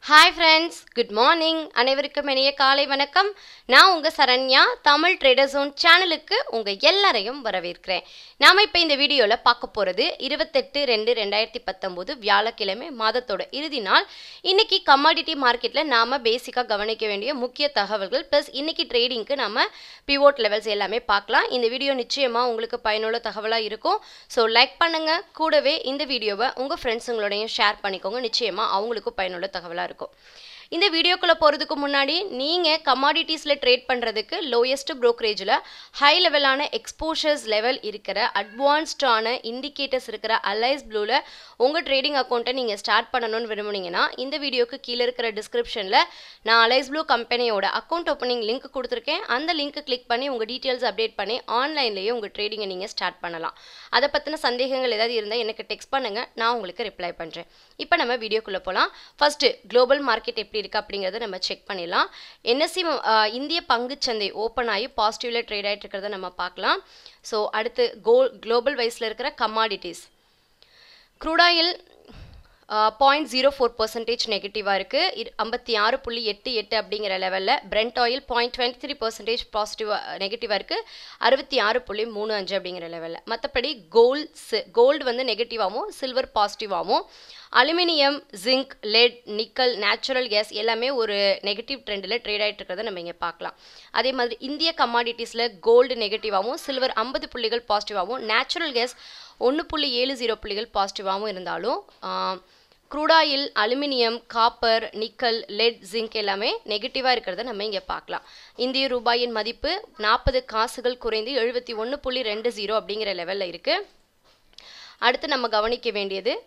hi friends good morning அனைவருக்கும் இனிய காலை வணக்கம் நான் உங்கள் சரண்யா தமிழ் ட்ரேடர் ஜோன் சேனலுக்கு உங்கள் எல்லாரையும் வரவேற்கிறேன் நாம் இப்போ இந்த வீடியோவில் பார்க்க போகிறது இருபத்தெட்டு ரெண்டு ரெண்டாயிரத்தி பத்தொம்போது வியாழக்கிழமை மாதத்தோட இறுதி நாள் இன்னைக்கு கமாடிட்டி மார்க்கெட்டில் நாம் பேசிக்காக கவனிக்க வேண்டிய முக்கிய தகவல்கள் ப்ளஸ் இன்னைக்கு ட்ரேடிங்க்கு நம்ம பிவோட் லெவல்ஸ் எல்லாமே பார்க்கலாம் இந்த வீடியோ நிச்சயமாக உங்களுக்கு பயனுள்ள தகவலாக இருக்கும் ஸோ லைக் பண்ணுங்கள் கூடவே இந்த வீடியோவை உங்கள் ஃப்ரெண்ட்ஸுங்களோடையும் ஷேர் பண்ணிக்கோங்க நிச்சயமாக அவங்களுக்கும் பயனுள்ள தகவலாக இருக்கும் இந்த வீடியோக்குள்ளே போகிறதுக்கு முன்னாடி நீங்கள் கமாடிட்டிஸில் ட்ரேட் பண்ணுறதுக்கு லோயஸ்ட் ப்ரோக்கரேஜில் ஹை லெவலான எக்ஸ்போஷர்ஸ் லெவல் இருக்கிற அட்வான்ஸ்டான இண்டிகேட்டர்ஸ் இருக்கிற அலைஸ் ப்ளூவில் உங்கள் ட்ரேடிங் அக்கௌண்ட்டை நீங்கள் ஸ்டார்ட் பண்ணணும்னு விரும்புனீங்கன்னா இந்த வீடியோக்கு கீழே இருக்கிற டிஸ்கிரிப்ஷனில் நான் அலைஸ் ப்ளூ கம்பெனியோட அக்கௌண்ட் ஓப்பனிங் லிங்க் கொடுத்துருக்கேன் அந்த லிங்க் கிளிக் பண்ணி உங்கள் டீட்டெயில்ஸ் அப்டேட் பண்ணி ஆன்லைன்லேயே உங்கள் ட்ரேடிங்கை நீங்கள் ஸ்டார்ட் பண்ணலாம் அதை பற்றின சந்தேகங்கள் ஏதாவது இருந்தால் எனக்கு டெக்ஸ்ட் பண்ணுங்கள் நான் உங்களுக்கு ரிப்ளை பண்ணுறேன் இப்போ நம்ம வீடியோக்குள்ளே போகலாம் ஃபஸ்ட்டு குளோபல் மார்க்கெட் எப்படி இருக்குது அப்படிங்கிறத நம்ம செக் பண்ணிடலாம் என்எஸ்சி இந்திய பங்குச்சந்தை ஓப்பன் ஆகி பாசிட்டிவில் ட்ரேட் ஆகிட்டு இருக்கிறத நம்ம பார்க்கலாம் ஸோ அடுத்து கோ குளோபல் வைஸில் இருக்கிற commodities crude oil point zero four percentage நெகட்டிவாக இருக்குது ஐம்பத்தி ஆறு புள்ளி எட்டு எட்டு அப்படிங்கிற லெவலில் Brent oil point twenty three percentage பாசிட்டிவாக நெகட்டிவாக இருக்குது அறுபத்தி ஆறு புள்ளி மூணு அஞ்சு அப்படிங்கிற லெவலில் மற்றபடி கோல்ட்ஸ் கோல்டு வந்து நெகட்டிவாகவும் சில்வர் பாசிட்டிவாகவும் aluminium zinc lead nickel natural gas எல்லாமே ஒரு நெகட்டிவ் ட்ரெண்டில் ட்ரேட் ஆகிட்டு இருக்கிறத நம்ம இங்கே பார்க்கலாம் அதே மாதிரி இந்திய கமாடிட்டிஸில் கோல்டு நெகட்டிவாகவும் சில்வர் ஐம்பது புள்ளிகள் பாசிட்டிவாகவும் நேச்சுரல் கேஸ் ஒன்று புள்ளி ஏழு ஜீரோ புள்ளிகள் பாசிட்டிவாகவும் இருந்தாலும் crude oil aluminium copper nickel lead zinc எல்லாமே நெகட்டிவாக இருக்கிறத நம்ம இங்கே பார்க்கலாம் இந்திய ரூபாயின் மதிப்பு நாற்பது காசுகள் குறைந்து எழுபத்தி ஒன்று புள்ளி ரெண்டு ஜீரோ அப்படிங்கிற லெவலில் இருக்குது அடுத்து நம்ம கவனிக்க வேண்டியது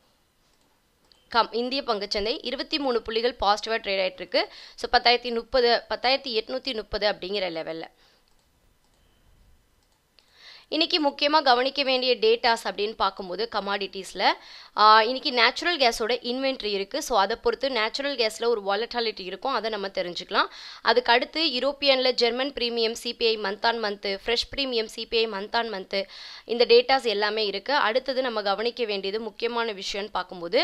கம் இந்திய பங்குச்சந்தை இருபத்தி மூணு புள்ளிகள் பாசிட்டிவாக ட்ரேட் ஆகிட்டு இருக்கு ஸோ பத்தாயிரத்தி முப்பது பத்தாயிரத்தி எட்நூற்றி முப்பது அப்படிங்கிற லெவலில் இன்றைக்கி முக்கியமாக கவனிக்க வேண்டிய டேட்டாஸ் அப்படின்னு பார்க்கும்போது கமாடிட்டிஸில் இன்றைக்கி நேச்சுரல் கேஸோட இன்வென்ட்ரி இருக்குது ஸோ அதை பொறுத்து நேச்சுரல் கேஸில் ஒரு வாலட்டாலிட்டி இருக்கும் அதை நம்ம தெரிஞ்சுக்கலாம் அதுக்கு அடுத்து யூரோப்பியனில் German premium CPI month on month fresh premium CPI month on month இந்த டேட்டாஸ் எல்லாமே இருக்குது அடுத்தது நம்ம கவனிக்க வேண்டியது முக்கியமான விஷயம்னு பார்க்கும்போது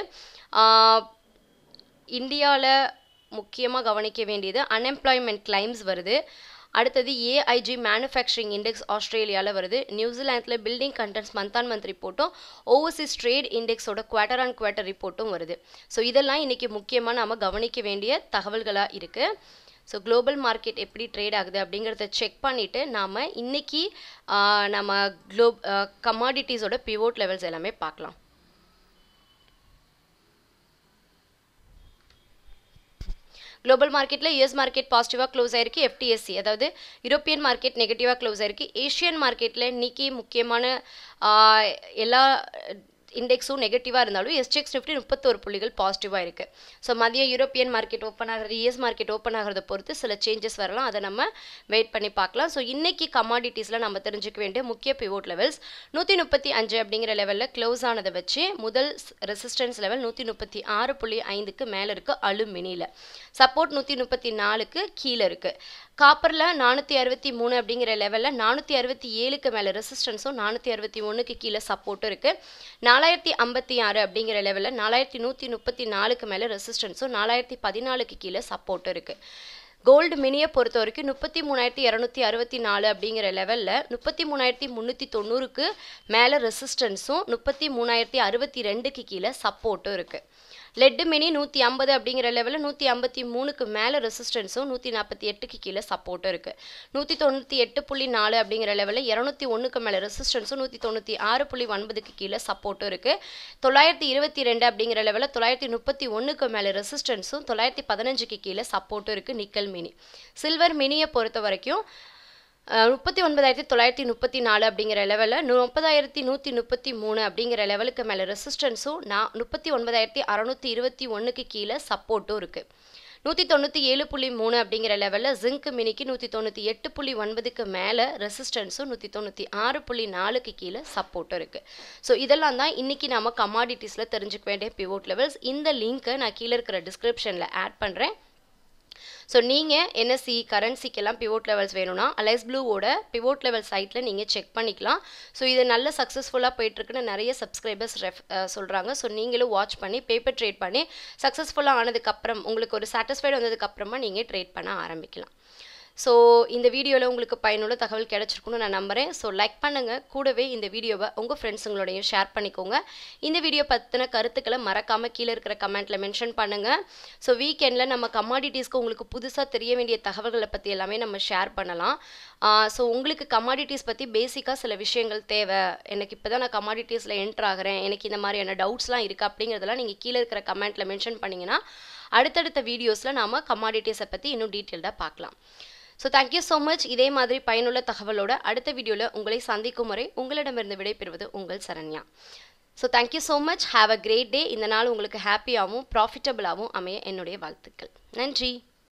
இந்தியாவில் முக்கியமாக கவனிக்க வேண்டியது அன்எம்ப்ளாய்மெண்ட் கிளைம்ஸ் வருது அடுத்தது ஏஐஜி மேனுஃபேக்சரிங் இண்டெக்ஸ் ஆஸ்திரேலியாவில் வருது நியூசிலாந்தில் building contents month on month ரிப்போர்ட்டும் ஓவர்சீஸ் ட்ரேட் இண்டெக்ஸோட குவார்டர் ஆன் குவார்ட்டர் ரிப்போர்ட்டும் வருது ஸோ இதெல்லாம் இன்றைக்கி முக்கியமாக நம்ம கவனிக்க வேண்டிய தகவல்களாக இருக்குது ஸோ குளோபல் மார்க்கெட் எப்படி ட்ரேட் ஆகுது அப்படிங்கிறத செக் பண்ணிவிட்டு நாம் இன்றைக்கி நம்ம குளோ கமாடிட்டிஸோட பிவோட் லெவல்ஸ் எல்லாமே பார்க்கலாம் குளோபல் மார்க்கெட்டில் யூஎஸ் மார்க்கெட் பாசிட்டிவாக க்ளோஸ் ஆயிருக்கு எஃப்டிஎஸ்சி அதாவது யூரோப்பியன் மார்க்கெட் நெகட்டிவாக க்ளோஸ் ஆயிருக்கு ஏஷியன் மார்க்கெட்டில் இன்னைக்கு முக்கியமான எல்லா இண்டெக்ஸும் நெகட்டிவாக இருந்தாலும் எஸ்டெக்ஸ் நிஃப்டி முப்பத்தோரு புள்ளிகள் பாசிட்டிவாக இருக்குது ஸோ மதியம் யூரோப்பியன் மார்க்கெட் ஓப்பன் ஆகிறது யூஎஸ் மார்க்கெட் ஓப்பன் ஆகிறத பொறுத்து சில சேஞ்சஸ் வரலாம் அதை நம்ம வெயிட் பண்ணி பார்க்கலாம் ஸோ இன்றைக்கி கமாடிட்டிஸில் நம்ம தெரிஞ்சுக்க வேண்டிய முக்கிய பிவோட் லெவல்ஸ் நூற்றி முப்பத்தி அஞ்சு அப்படிங்கிற லெவலில் க்ளோஸ் ஆனதை வச்சு முதல் ரெசிஸ்டன்ஸ் லெவல் நூற்றி முப்பத்தி ஆறு புள்ளி ஐந்துக்கு மேலே இருக்குது அலுமினியில் சப்போர்ட் நூற்றி முப்பத்தி நாலுக்கு கீழே இருக்குது காப்பரில் நானூற்றி அறுபத்தி மூணு அப்படிங்கிற லெவலில் நானூற்றி அறுபத்தி ஏழுக்கு மேலே ரெசிஸ்டன்ஸும் நானூற்றி அறுபத்தி ஒன்றுக்கு கீழே சப்போர்ட்டும் இருக்குது நாலாயிரத்தி ஐம்பத்தி ஆறு அப்படிங்கிற லெவலில் நாலாயிரத்தி நூற்றி முப்பத்தி நாலுக்கு மேலே ரெசிஸ்டன்ஸும் நாலாயிரத்தி பதினாலுக்கு கீழே சப்போர்ட்டும் இருக்குது கோல்டு மினியை பொறுத்த வரைக்கும் முப்பத்தி மூணாயிரத்தி இரநூத்தி அறுபத்தி நாலு அப்படிங்கிற லெவலில் முப்பத்தி மூணாயிரத்தி முந்நூற்றி தொண்ணூறுக்கு மேலே ரெசிஸ்டன்ஸும் முப்பத்தி மூணாயிரத்தி அறுபத்தி ரெண்டுக்கு கீழே சப்போர்ட்டும் இருக்குது லெட்டு மினி நூற்றி ஐம்பது அப்படிங்கிற லெவலில் நூற்றி ஐம்பத்தி மூணுக்கு மேலே ரெசிஸ்டன்ஸும் நூற்றி நாற்பத்தி எட்டுக்கு கீழே சப்போர்ட்டும் இருக்குது நூற்றி தொண்ணூற்றி எட்டு புள்ளி நாலு அப்படிங்கிற லெவலில் இரநூத்தி ஒன்றுக்கு மேலே ரெசிஸ்டன்ஸும் நூற்றி தொண்ணூற்றி ஆறு புள்ளி ஒன்பதுக்கு கீழே சப்போர்ட்டும் இருக்குது தொள்ளாயிரத்தி இருபத்தி ரெண்டு அப்படிங்கிற லெவலில் தொள்ளாயிரத்தி முப்பத்தி ஒன்றுக்கு மேலே ரெசிஸ்டன்ஸும் தொள்ளாயிரத்தி பதினஞ்சுக்கு கீழே சப்போர்ட்டும் இருக்குது நிக்கல் மினி சில்வர் மினியை பொறுத்த வரைக்கும் முப்பத்தி ஒன்பதாயிரத்தி தொள்ளாயிரத்தி முப்பத்தி நாலு அப்படிங்கிற லெவலில் முப்பதாயிரத்தி நூற்றி முப்பத்தி மூணு அப்படிங்கிற லெவலுக்கு மேலே ரெசிஸ்டன்ஸும் நான் முப்பத்தி ஒன்பதாயிரத்தி அறநூற்றி இருபத்தி ஒன்றுக்கு கீழே சப்போர்ட்டும் இருக்குது நூற்றி தொண்ணூற்றி ஏழு புள்ளி மூணு அப்படிங்கிற லெவலில் ஜிங்க் மினிக்கு நூற்றி தொண்ணூற்றி எட்டு புள்ளி ஒன்பதுக்கு மேலே ரெசிஸ்டன்ஸும் நூற்றி தொண்ணூற்றி ஆறு புள்ளி நாலுக்கு கீழே சப்போர்ட்டும் இருக்குது ஸோ இதெல்லாம் தான் இன்றைக்கி நம்ம கமாடிட்டிஸில் தெரிஞ்சுக்க வேண்டிய பிவோட் லெவல்ஸ் இந்த லிங்க்கை நான் கீழே இருக்கிற டிஸ்கிரிப்ஷனில் ஆட் பண்ணுறேன் ஸோ நீங்கள் என்எஸ்சி கரன்சிக்கெல்லாம் பிவோட் லெவல்ஸ் வேணும்னா அலைஸ் ப்ளூவோட பிவோட் லெவல் சைட்டில் நீங்கள் செக் பண்ணிக்கலாம் ஸோ இது நல்ல சக்ஸஸ்ஃபுல்லாக போயிட்டுருக்குன்னு நிறைய சப்ஸ்கிரைபர்ஸ் ரெஃப் சொல்கிறாங்க ஸோ நீங்களும் வாட்ச் பண்ணி பேப்பர் ட்ரேட் பண்ணி சக்ஸஸ்ஃபுல்லாக ஆனதுக்கப்புறம் உங்களுக்கு ஒரு சாட்டிஸ்ஃபைடு வந்ததுக்கப்புறமா நீங்கள் ட்ரேட் பண்ண ஆரம்பிக்கலாம் ஸோ இந்த வீடியோவில் உங்களுக்கு பயனுள்ள தகவல் கிடைச்சிருக்குன்னு நான் நம்புகிறேன் ஸோ லைக் பண்ணுங்கள் கூடவே இந்த வீடியோவை உங்கள் ஃப்ரெண்ட்ஸுங்களோடையும் ஷேர் பண்ணிக்கோங்க இந்த வீடியோ பற்றின கருத்துக்களை மறக்காமல் கீழே இருக்கிற கமெண்ட்டில் மென்ஷன் பண்ணுங்கள் ஸோ வீக்கெண்டில் நம்ம கமாடிட்டிஸ்க்கு உங்களுக்கு புதுசாக தெரிய வேண்டிய தகவல்களை பற்றி எல்லாமே நம்ம ஷேர் பண்ணலாம் ஸோ உங்களுக்கு கமாடிட்டிஸ் பற்றி பேசிக்காக சில விஷயங்கள் தேவை எனக்கு இப்போ தான் நான் கமாடிட்டிஸில் என்ட்ரு ஆகிறேன் எனக்கு இந்த மாதிரியான டவுட்ஸ்லாம் இருக்குது அப்படிங்கிறதெல்லாம் நீங்கள் கீழே இருக்கிற கமெண்ட்டில் மென்ஷன் பண்ணிங்கன்னா அடுத்தடுத்த வீடியோஸில் நாம் கமாடிட்டிஸை பற்றி இன்னும் டீட்டெயில்டாக பார்க்கலாம் ஸோ தேங்க்யூ ஸோ மச் இதே மாதிரி பயனுள்ள தகவலோட அடுத்த வீடியோவில் உங்களை சந்திக்கும் வரை உங்களிடமிருந்து விடைபெறுவது உங்கள் Saranya so thank you so much have a great day இந்த நாள் உங்களுக்கு ஹாப்பியாகவும் ப்ராஃபிட்டபுளாகவும் அமைய என்னுடைய வாழ்த்துக்கள் நன்றி